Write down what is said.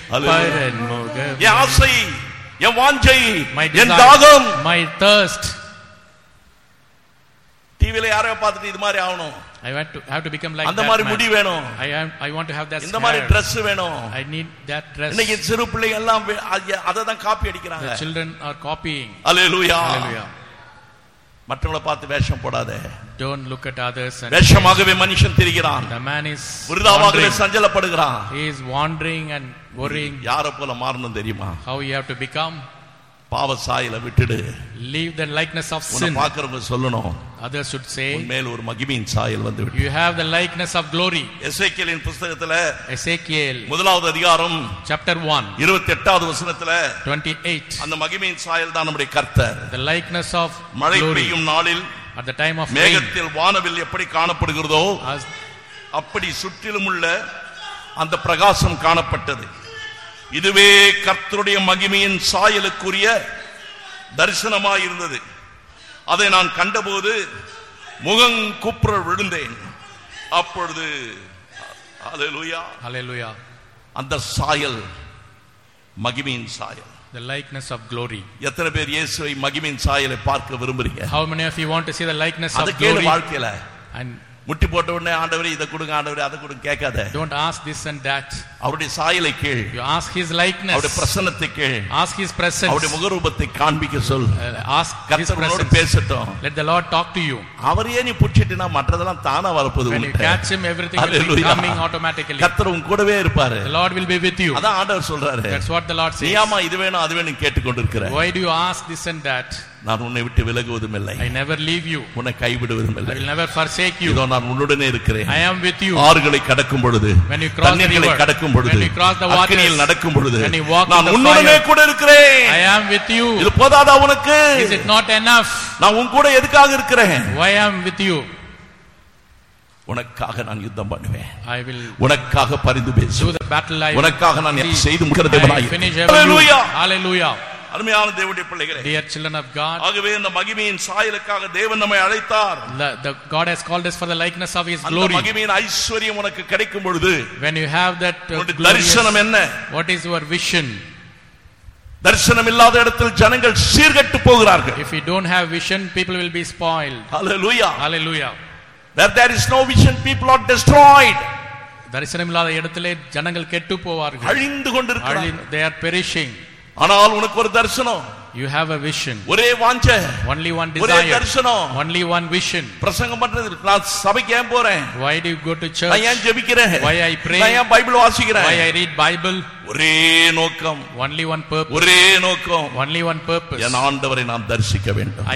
Hallelujah. பரன்முக என் ஆசை என் வாஞ்சை my N desire, தாகம் my thirst. டிவில யாரையோ பார்த்துட்டு இது மாதிரி ஆகணும் I want to have to become like அந்த that மாதிரி man. முடி வேணும் I am. I want to have that இந்த மாதிரி hair. Dress வேணும் I need that dress. இன்னைக்கு சிறு பிள்ளைங்க எல்லாம் அதை தான் காப்பி அடிக்கிறாங்க The children are copying. Hallelujah Hallelujah. மற்றவங்களை பார்த்து வேஷம் போடாத Don't look at others and வேஷமாகவே மனுஷன் திரிகிறான் the man is விருதாவாகவே wandering. சஞ்சலப்படுகிறான் He is wandering and worrying யார போல மாறணும் தெரியுமா how you have to become. பாவ சாயல விட்டுடு Leave the likeness of உன்னை sin. பாக்குறவங்க சொல்லணும் Others should உன் say, மேல் ஒரு மகிமையின் சாயல் வந்து விட்டு you have the likeness of glory. எசேக்கியலின் புஸ்தகத்துல Ezekiel முதலாவது அதிகாரம் chapter 1, இருபத்தி எட்டாவது வசனத்துல 28. அந்த மகிமையின் சாயல் தான் நம்முடைய கர்த்தர் The likeness of மழை glory பெய்யும் நாளில் at the time of rain. மேகத்தில் வானவில் எப்படி காணப்படுகிறதோ As அப்படி சுற்றிலும் உள்ள அந்த பிரகாசம் காணப்பட்டது இதுவே கர்த்தருடைய மகிமையின் சாயலுக்குரிய தரிசனமாய் இருந்தது அதை நான் கண்டபோது முகம் குப்புற விழுந்தேன் அப்பொழுது அல்லேலூயா Hallelujah. அந்த சாயல் மகிமையின் சாயல் The likeness of glory. எத்தனை பேர் இயேசுவை மகிமையின் சாயலை பார்க்க விரும்புறீங்க How many of you want to see the likeness அது of கேளு glory? வாழ்க்கையில And முட்டி போட்ட உடனே ஆண்டவரே இதை கொடுங்க ஆண்டவரே அதை கொடுங்க கேட்காத don't ask this and that. அவருடைய சாயலை கேள் You ask His அவருடைய likeness. பிரசன்னத்தை கேள் Ask His presence. அவருடைய முகரூபத்தை காண்பிக்க சொல் Uh, ask His கர்த்தரோடு presence. பேசட்டும் Let the Lord talk to you. அவரையே நீ புடிச்சிட்டுனா மற்றதெல்லாம் தானா வரப்போகுது When you உன்கிட்ட. catch Him, everything will be Hallelujah. coming automatically. கர்த்தர் உன் கூடவே இருப்பாரு The Lord will be with you. அதான் ஆண்டவர் சொல்றாரு That's what the Lord நீ says. ஆமா இது வேணும் அது வேணும் கேட்டுக்கொண்டிருக்கிற Why do you ask this and that? நான் உன்னை விட்டு விலகுவதும் இல்லை I never leave you. உன்னை கைவிடுவதும் I இல்லை will never forsake you. இதோ நான் உன்னுடனே இருக்கிறேன் I am with you. ஆறுகளை கடக்கும் பொழுது When you cross the தண்ணீர்களை river, கடக்கும் பொழுது when you cross the waters, அக்கினியில் நடக்கும் பொழுது when you walk in நான் the உன்னுடனே fire, கூட இருக்கிறேன் I am with you. இது போதாதா உனக்கு Is it not enough? நான் உன் கூட எதுக்காக இருக்கிறேன் Why I am with you? உனக்காக நான் யுத்தம் பண்ணுவேன் I will உனக்காக பரிந்து do பேசுவேன் the battle I உனக்காக நான் see. செய்து முடிக்கிற I தேவனாய் finish இருக்கிறேன். every Hallelujah. Hallelujah. அருமையான தேவனுடைய பிள்ளைகளே Dear children of God, ஆகவே இந்த மகிமையின் சாயலுக்காக தேவன் நம்மை அழைத்தார் the, the God has called us for the likeness of His அந்த glory. மகிமையின் ஐஸ்வர்யம் உனக்கு கிடைக்கும் பொழுது When you have that uh, உன்னுடைய glorious, தரிசனம் என்ன what is your vision? தரிசனம் இல்லாத இடத்தில் ஜனங்கள் சீர்கெட்டு போகிறார்கள் If you don't have vision, people will be spoiled. Hallelujah. Hallelujah. Where there is no vision, people are destroyed. தரிசனம் இல்லாத இடத்திலே ஜனங்கள் கெட்டு போவார்கள் அழிந்து கொண்டிருக்கிறார்கள் they are perishing ஆனால் உனக்கு ஒரு தரிசனம் you have a vision ஒரே வாஞ்ச only one ஒரே desire தரிசனம் only one vision பிரசங்கம் பண்றது நான் சபைக்கு ஏன் போறேன் why do you go to நான் church ஏன் ஜெபிக்கிறேன் Why I pray? நான் ஏன் பைபிள் வாசிக்கிறேன் why i read bible ஒரே நோக்கம் only one purpose ஒரே நோக்கம் only one purpose என் ஆண்டவரை நான் தரிசிக்க வேண்டும்